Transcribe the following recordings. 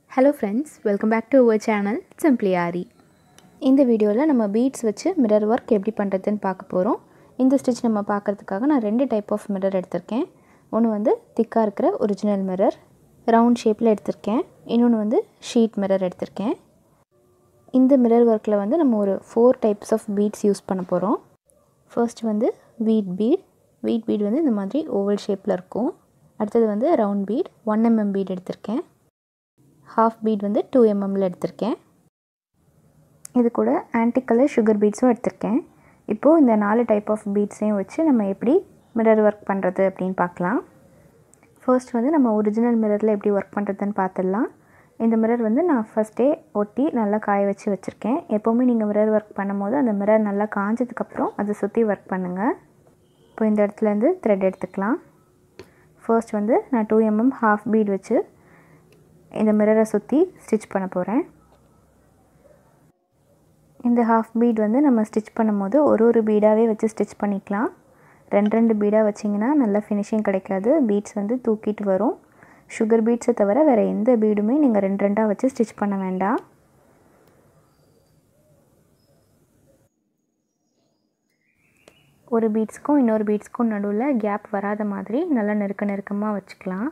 hello friends welcome back to our channel simply Aari இந்த வீடியோவில் நம்ம பீட்ஸ் வச்சு மிரர் ஒர்க் எப்படி பண்ணுறதுன்னு பார்க்க போகிறோம் இந்த ஸ்டிச் நம்ம பார்க்குறதுக்காக நான் ரெண்டு டைப் ஆஃப் மிரர் எடுத்திருக்கேன் ஒன்று வந்து திக்காக இருக்கிற ஒரிஜினல் மிரர் ரவுண்ட் ஷேப்பில் எடுத்திருக்கேன் இன்னொன்று வந்து ஷீட் மிரர் எடுத்திருக்கேன் இந்த மிரர் ஒர்க்கில் வந்து நம்ம ஒரு four types of beads use பண்ண போகிறோம் ஃபர்ஸ்ட் வந்து வீட் பீட் வீட் பீட் வந்து இந்த மாதிரி ஓவல் ஷேப்பில் இருக்கும் அடுத்தது வந்து round bead one MM bead எடுத்திருக்கேன் ஹாஃப் பீட் வந்து டூ எம்எம்மில் எடுத்திருக்கேன் இது கூட ஆன்டி கலர் சுகர் பீட்ஸும் எடுத்திருக்கேன் இப்போது இந்த நாலு டைப் ஆஃப் பீட்ஸையும் வச்சு நம்ம எப்படி மிரர் ஒர்க் பண்ணுறது அப்படின்னு பார்க்கலாம் ஃபர்ஸ்ட் வந்து நம்ம ஒரிஜினல் மிரரில் எப்படி ஒர்க் பண்ணுறதுன்னு பார்த்துடலாம் இந்த மிரர் வந்து நான் ஃபஸ்ட்டே ஒட்டி நல்லா காய வச்சு வச்சுருக்கேன் எப்போவுமே நீங்கள் மிரர் ஒர்க் பண்ணும்போது அந்த மிரர் நல்லா காஞ்சதுக்கப்புறம் அதை சுற்றி ஒர்க் பண்ணுங்கள் இப்போ இந்த இடத்துலேருந்து த்ரெட் எடுத்துக்கலாம் ஃபர்ஸ்ட் வந்து நான் டூ எம்எம் ஹாஃப் பீட் வச்சு இந்த மிரரை சுற்றி ஸ்டிச் பண்ண போகிறேன் இந்த ஹாஃப் பீட் வந்து நம்ம ஸ்டிச் பண்ணும்போது ஒரு ஒரு பீடாகவே வச்சு ஸ்டிச் பண்ணிக்கலாம் ரெண்டு ரெண்டு பீடாக வச்சிங்கன்னா நல்ல ஃபினிஷிங் கிடைக்காது பீட்ஸ் வந்து தூக்கிட்டு வரும் சுகர் பீட்ஸை தவிர வேறு எந்த பீடுமே நீங்கள் ரெண்டு ரெண்டாக வச்சு ஸ்டிச் பண்ண வேண்டாம் ஒரு பீட்ஸ்க்கும் இன்னொரு பீட்ஸ்க்கும் நடுவில் கேப் வராத மாதிரி நல்லா நெருக்க நெருக்கமாக வச்சுக்கலாம்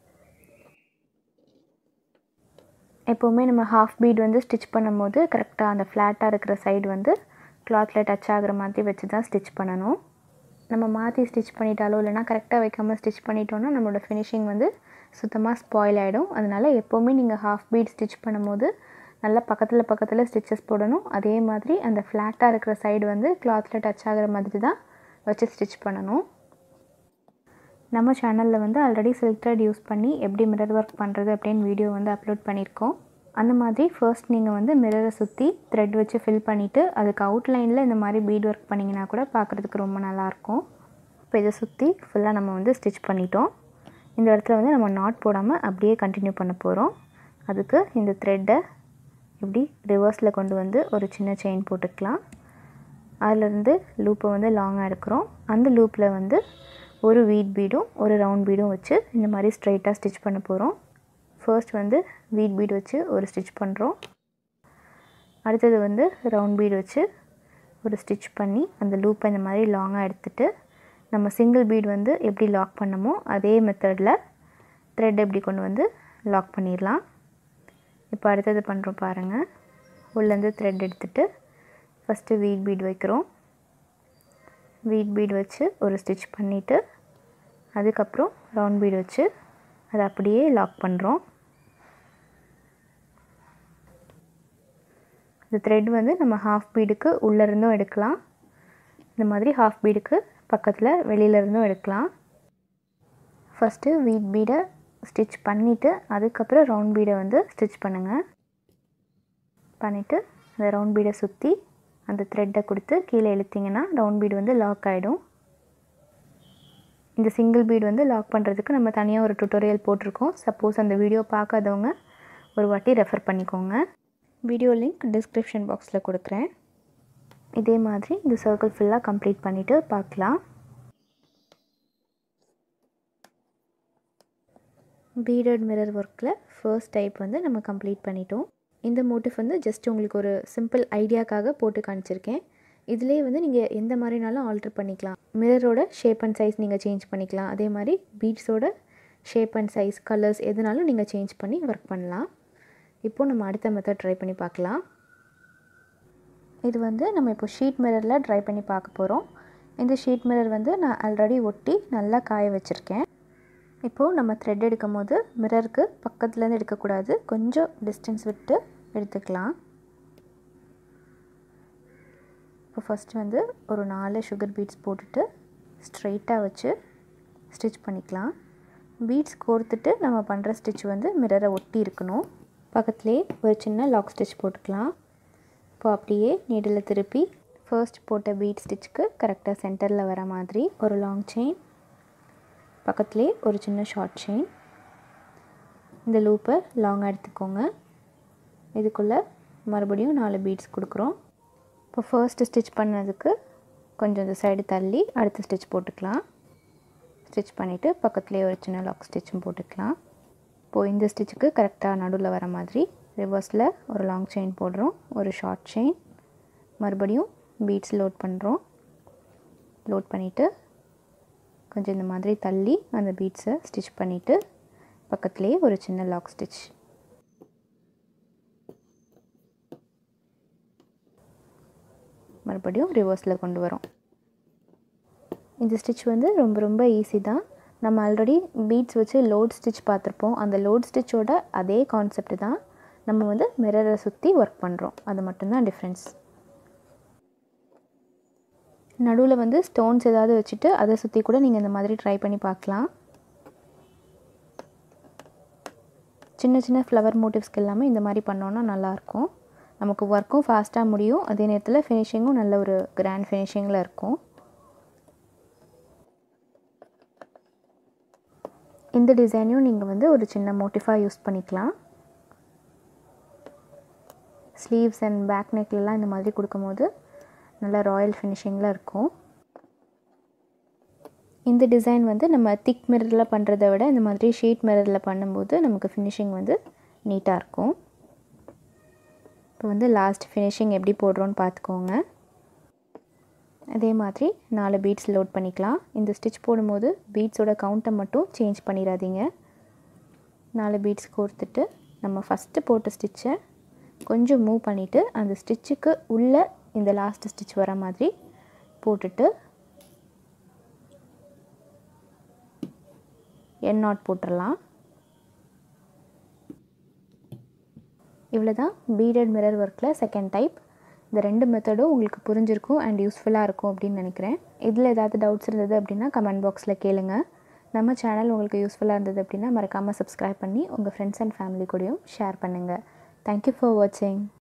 எப்போவுமே நம்ம ஹாஃப் பீட் வந்து ஸ்டிச் பண்ணும்போது கரெக்டாக அந்த ஃப்ளாட்டாக இருக்கிற சைடு வந்து கிளாத்தில் டச் ஆகிற மாதிரி வச்சு தான் ஸ்டிச் பண்ணணும் நம்ம மாற்றி ஸ்டிச் பண்ணிட்டாலோ இல்லைனா கரெக்டாக வைக்காமல் ஸ்டிச் பண்ணிட்டோன்னா நம்மளோட ஃபினிஷிங் வந்து சுத்தமாக ஸ்பாயில் ஆகிடும் அதனால் எப்போவுமே நீங்கள் ஹாஃப் பீட் ஸ்டிச் பண்ணும்போது நல்லா பக்கத்தில் பக்கத்தில் ஸ்டிச்சஸ் போடணும் அதே மாதிரி அந்த ஃப்ளாட்டாக இருக்கிற சைடு வந்து கிளாத்தில் டச் ஆகிற மாதிரி தான் வச்சு ஸ்டிச் பண்ணணும் நம்ம சேனலில் வந்து ஆல்ரெடி சில்க் யூஸ் பண்ணி எப்படி மிரர் ஒர்க் பண்ணுறது அப்படின்னு வீடியோ வந்து அப்லோட் பண்ணியிருக்கோம் அந்த மாதிரி ஃபர்ஸ்ட் நீங்கள் வந்து மிரரை சுற்றி த்ரெட் வச்சு ஃபில் பண்ணிவிட்டு அதுக்கு அவுட்லைனில் இந்த மாதிரி பீட் ஒர்க் பண்ணிங்கன்னா கூட பார்க்குறதுக்கு ரொம்ப நல்லாயிருக்கும் இப்போ இதை சுற்றி ஃபுல்லாக நம்ம வந்து ஸ்டிச் பண்ணிட்டோம் இந்த இடத்துல வந்து நம்ம நாட் போடாமல் அப்படியே கண்டினியூ பண்ண போகிறோம் அதுக்கு இந்த த்ரெட்டை இப்படி ரிவர்ஸில் கொண்டு வந்து ஒரு சின்ன செயின் போட்டுக்கலாம் அதிலேருந்து லூப்பை வந்து லாங்காக எடுக்கிறோம் அந்த லூப்பில் வந்து ஒரு வீட் பீடும் ஒரு ரவுண்ட் பீடும் வச்சு இந்த மாதிரி ஸ்ட்ரைட்டாக ஸ்டிச் பண்ண போகிறோம் ஃபர்ஸ்ட் வந்து வீட் பீட் வச்சு ஒரு ஸ்டிச் பண்ணுறோம் அடுத்தது வந்து ரவுண்ட் பீட் வச்சு ஒரு ஸ்டிச் பண்ணி அந்த லூப்பை இந்த மாதிரி லாங்காக எடுத்துகிட்டு நம்ம சிங்கிள் பீட் வந்து எப்படி லாக் பண்ணமோ அதே மெத்தடில் த்ரெட் எப்படி கொண்டு வந்து லாக் பண்ணிடலாம் இப்போ அடுத்தது பண்ணுறோம் பாருங்கள் உள்ளேருந்து த்ரெட் எடுத்துகிட்டு ஃபஸ்ட்டு வீட் பீட் வைக்கிறோம் வீட் பீட் வச்சு ஒரு ஸ்டிச் பண்ணிவிட்டு அதுக்கப்புறம் ரவுண்ட் பீட் வச்சு அதை அப்படியே லாக் பண்ணுறோம் இந்த த்ரெட் வந்து நம்ம ஹாஃப் பீடுக்கு உள்ளேருந்தும் எடுக்கலாம் இந்த மாதிரி ஹாஃப் பீடுக்கு பக்கத்தில் வெளியிலேருந்தும் எடுக்கலாம் ஃபஸ்ட்டு வீட் பீடை ஸ்டிச் பண்ணிவிட்டு அதுக்கப்புறம் ரவுண்ட் பீடை வந்து ஸ்டிச் பண்ணுங்கள் பண்ணிவிட்டு அந்த ரவுண்ட் பீடை சுற்றி அந்த த்ரெட்டை கொடுத்து கீழே இழுத்திங்கன்னா ரவுண்ட் பீடு வந்து லாக் ஆகிடும் இந்த சிங்கிள் பீட் வந்து லாக் பண்ணுறதுக்கு நம்ம தனியாக ஒரு டுட்டோரியல் போட்டிருக்கோம் சப்போஸ் அந்த வீடியோ பார்க்காதவங்க ஒரு வாட்டி ரெஃபர் பண்ணிக்கோங்க வீடியோ லிங்க் டிஸ்கிரிப்ஷன் பாக்ஸில் கொடுக்குறேன் இதே மாதிரி இந்த சர்க்கிள் ஃபுல்லாக கம்ப்ளீட் பண்ணிவிட்டு பார்க்கலாம் பீடட் மிரர் ஒர்க்கில் ஃபர்ஸ்ட் டைப் வந்து நம்ம கம்ப்ளீட் பண்ணிட்டோம் இந்த மோட்டிவ் வந்து ஜஸ்ட் உங்களுக்கு ஒரு சிம்பிள் ஐடியாக்காக போட்டு காமிச்சிருக்கேன் இதிலே வந்து நீங்கள் எந்த மாதிரினாலும் ஆல்ட்ரு பண்ணிக்கலாம் மிரரோட ஷேப் அண்ட் சைஸ் நீங்கள் சேஞ்ச் பண்ணிக்கலாம் அதே மாதிரி பீட்ஸோட ஷேப் அண்ட் சைஸ் கலர்ஸ் எதுனாலும் நீங்கள் சேஞ்ச் பண்ணி ஒர்க் பண்ணலாம் இப்போது நம்ம அடுத்த மெத்தட் ட்ரை பண்ணி பார்க்கலாம் இது வந்து நம்ம இப்போ ஷீட் மிரரில் ட்ரை பண்ணி பார்க்க போகிறோம் இந்த ஷீட் மிரர் வந்து நான் ஆல்ரெடி ஒட்டி நல்லா காய வச்சுருக்கேன் இப்போது நம்ம த்ரெட் எடுக்கும் போது மிரருக்கு பக்கத்துலேருந்து எடுக்கக்கூடாது கொஞ்சம் டிஸ்டன்ஸ் விட்டு எடுத்துக்கலாம் இப்போ ஃபஸ்ட்டு வந்து ஒரு நாலு சுகர் பீட்ஸ் போட்டுட்டு ஸ்ட்ரைட்டாக வச்சு ஸ்டிச் பண்ணிக்கலாம் பீட்ஸ் கோர்த்துட்டு நம்ம பண்ணுற ஸ்டிச் வந்து மிரரை ஒட்டி இருக்கணும் பக்கத்துலேயே ஒரு சின்ன லாக் ஸ்டிச் போட்டுக்கலாம் இப்போ அப்படியே நீடில் திருப்பி ஃபர்ஸ்ட் போட்ட பீட் ஸ்டிச்சுக்கு கரெக்டாக சென்டரில் வர மாதிரி ஒரு லாங் செயின் பக்கத்துலேயே ஒரு சின்ன ஷார்ட் செயின் இந்த லூப்பை லாங்காக எடுத்துக்கோங்க இதுக்குள்ளே மறுபடியும் நாலு பீட்ஸ் கொடுக்குறோம் இப்போ ஃபர்ஸ்ட்டு ஸ்டிச் பண்ணதுக்கு கொஞ்சம் இந்த சைடு தள்ளி அடுத்த ஸ்டிச் போட்டுக்கலாம் ஸ்டிச் பண்ணிவிட்டு பக்கத்துலேயே ஒரு சின்ன லாக் ஸ்டிச்சும் போட்டுக்கலாம் இப்போது இந்த ஸ்டிச்சுக்கு கரெக்டாக நடுவில் வர மாதிரி ரிவர்ஸில் ஒரு லாங் செயின் போடுறோம் ஒரு ஷார்ட் செயின் மறுபடியும் பீட்ஸ் லோட் பண்ணுறோம் லோட் பண்ணிவிட்டு கொஞ்சம் இந்த மாதிரி தள்ளி அந்த பீட்ஸை ஸ்டிச் பண்ணிவிட்டு பக்கத்துலேயே ஒரு சின்ன லாக் ஸ்டிச் மறுபடியும் ரிவர்ஸில் கொண்டு வரோம் இந்த ஸ்டிச் வந்து ரொம்ப ரொம்ப ஈஸி தான் நம்ம ஆல்ரெடி பீட்ஸ் வச்சு லோட் ஸ்டிச் பார்த்துருப்போம் அந்த லோட் ஸ்டிச்சோட அதே கான்செப்ட் தான் நம்ம வந்து மிரரை சுற்றி ஒர்க் பண்ணுறோம் அது மட்டும்தான் டிஃப்ரென்ஸ் நடுவில் வந்து ஸ்டோன்ஸ் ஏதாவது வச்சுட்டு அதை சுற்றி கூட நீங்கள் இந்த மாதிரி ட்ரை பண்ணி பார்க்கலாம் சின்ன சின்ன ஃப்ளவர் மோட்டிவ்ஸ்க்கு எல்லாமே இந்த மாதிரி பண்ணோன்னா நல்லாயிருக்கும் நமக்கு ஒர்க்கும் ஃபாஸ்ட்டாக முடியும் அதே நேரத்தில் ஃபினிஷிங்கும் நல்ல ஒரு கிராண்ட் ஃபினிஷிங்கில் இருக்கும் இந்த டிசைனையும் நீங்கள் வந்து ஒரு சின்ன மோட்டிஃபாக யூஸ் பண்ணிக்கலாம் ஸ்லீவ்ஸ் அண்ட் பேக் நெக்லலாம் இந்த மாதிரி கொடுக்கும்போது நல்லா ராயல் ஃபினிஷிங்கில் இருக்கும் இந்த டிசைன் வந்து நம்ம திக் மிரரில் பண்ணுறதை விட இந்த மாதிரி ஷீட் மிரரில் பண்ணும்போது நமக்கு ஃபினிஷிங் வந்து நீட்டாக இருக்கும் இப்போ வந்து லாஸ்ட் ஃபினிஷிங் எப்படி போடுறோன்னு பார்த்துக்கோங்க அதே மாதிரி நாலு பீட்ஸ் லோட் பண்ணிக்கலாம் இந்த ஸ்டிச் போடும்போது பீட்ஸோட கவுண்ட்டை மட்டும் சேஞ்ச் பண்ணிடாதீங்க நாலு பீட்ஸ் கோர்த்துட்டு நம்ம ஃபஸ்ட்டு போட்ட ஸ்டிச்சை கொஞ்சம் மூவ் பண்ணிவிட்டு அந்த ஸ்டிச்சுக்கு உள்ளே இந்த லாஸ்ட் ஸ்டிச் வர மாதிரி போட்டுட்டு என் நாட் போட்டுடலாம் இவ்வளோ தான் பீடட் மிரர் ஒர்க்கில் செகண்ட் டைப் இந்த ரெண்டு மெத்தடும் உங்களுக்கு புரிஞ்சிருக்கும் அண்ட் யூஸ்ஃபுல்லாக இருக்கும் அப்படின்னு நினைக்கிறேன் இதில் ஏதாவது டவுட்ஸ் இருந்தது அப்படின்னா கமெண்ட் பாக்ஸில் கேளுங்க நம்ம சேனல் உங்களுக்கு யூஸ்ஃபுல்லாக இருந்தது அப்படின்னா மறக்காமல் சப்ஸ்கிரைப் பண்ணி உங்கள் ஃப்ரெண்ட்ஸ் அண்ட் ஃபேமிலி கூடயும் ஷேர் பண்ணுங்கள் தேங்க்யூ ஃபார் வாட்சிங்